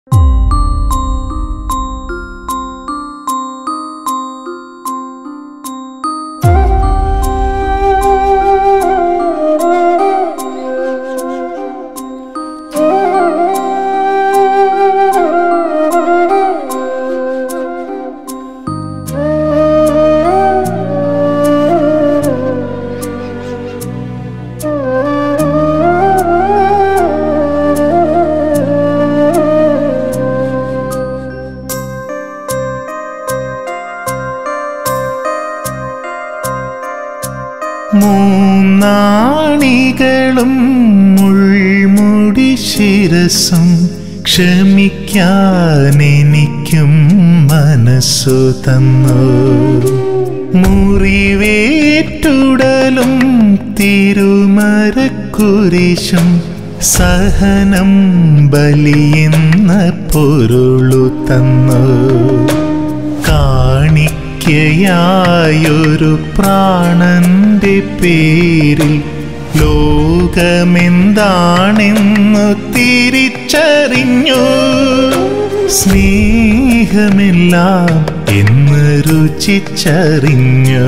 മൂന്നാണികളും മുൾമുടി ശിരസും ക്ഷമിക്കാൻ എനിക്കും മനസ്സു തന്നു മുറിവേറ്റുടലും തിരുമരക്കുരിശും സഹനം ബലിയെന്ന പൊരുളു തന്നു കാണിക്കയായൊരു പ്രാണന്റെ പേരിൽ ലോകമെന്താണെന്നു തിരിച്ചറിഞ്ഞു സ്നേഹമെല്ലാം എന്ന് രുചിച്ചറിഞ്ഞു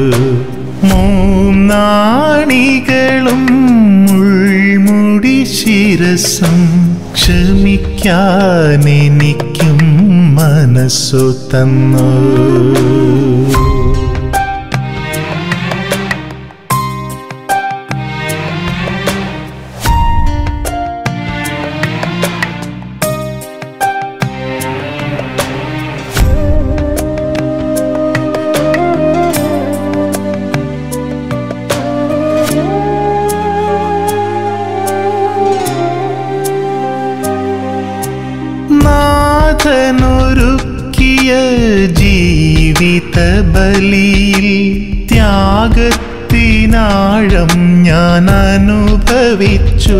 മൂന്നാണികളും മുൾമുടി ശിരസും ക്ഷമിക്കാൻ എനിക്കും മനസ്സു തന്നു നാഥനൊരുക്കിയ ജീവിത ബലിയിൽ ത്യാഗത്തിനാഴം ഞാൻ അനുഭവിച്ചു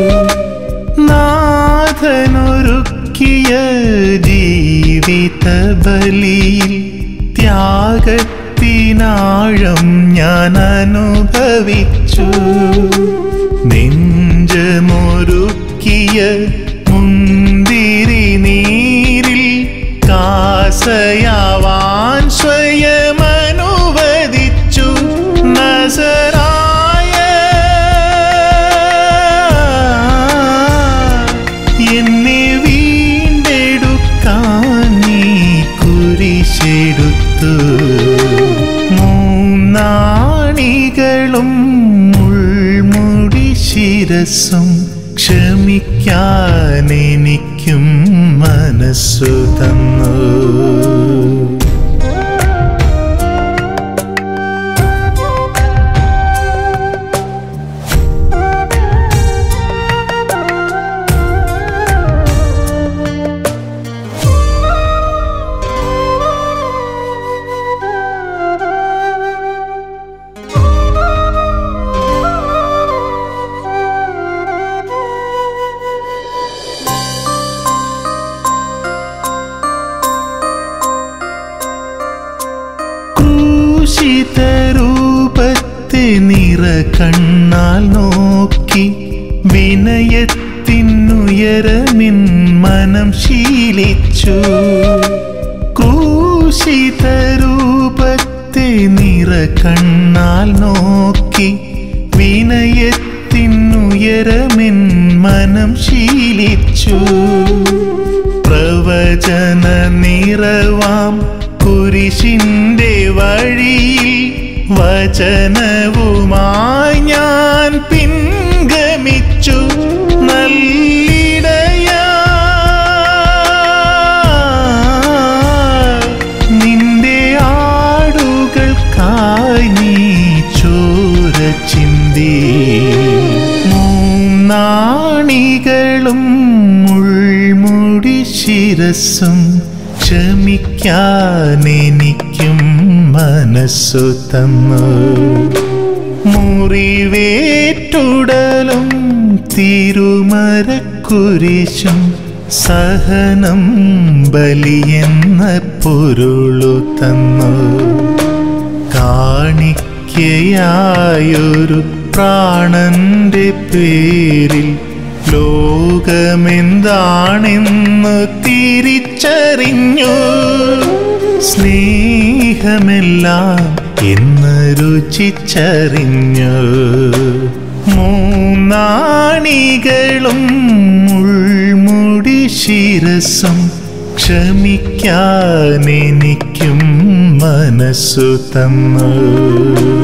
നാഥനൊരുക്കിയ ജീവിത ബലിയിൽ ത്യാഗത്തിനാഴം ഞാൻ അനുഭവിച്ചു നെഞ്ചമൊരുക്കിയ മുന്തിരി നീരിൽ കാസയാവാൻ സ്വയമനുവദിച്ചു നസറായ എന്നെ വീണ്ടെടുക്കാൻ നീ കുരിശെടുത്തു മൂന്നാണികളും മുൾമുടി ശിരസും ക്ഷമിക്കാൻ എനിക്കും മനസ്സു തന്നു ക്രൂശിതരൂപത്തെ നിറ കണ്ണാൽ നോക്കി വിനയത്തിനുയരമിൻ മനം ശീലിച്ചു ക്രൂശിതരൂപത്തെ നിറ കണ്ണാൽ നോക്കി വിനയത്തിനുയരമിൻ മനം ശീലിച്ചു പ്രവചന നിറവാം കുരിശിന്റെ വഴിയിൽ വചനവുമായി ഞാൻ പിൻഗമിച്ചു നല്ലിടയ നിന്റെ ആടുകൾക്കായി നീ ചോര ചിന്തി മൂന്നാണികളും മുൾമുടി ശിരസും ക്ഷമിക്കാൻ എനിക്കും മനസ്സു തന്നു മുറിവേറ്റുടലും തിരുമരക്കുരിശും സഹനം ബലിയെന്ന പൊരുളു തന്നു കാണിക്കയായൊരു പ്രാണന്റെ പേരിൽ ലോകമെന്താണെന്ന് തിരിച്ചറിഞ്ഞു സ്നേഹമെല്ലാം എന്ന് രുചിച്ചറിഞ്ഞു മൂന്നാണികളും മുൾമുടി ശിരസും ക്ഷമിക്കാൻ എനിക്കും മനസ്സു തന്നു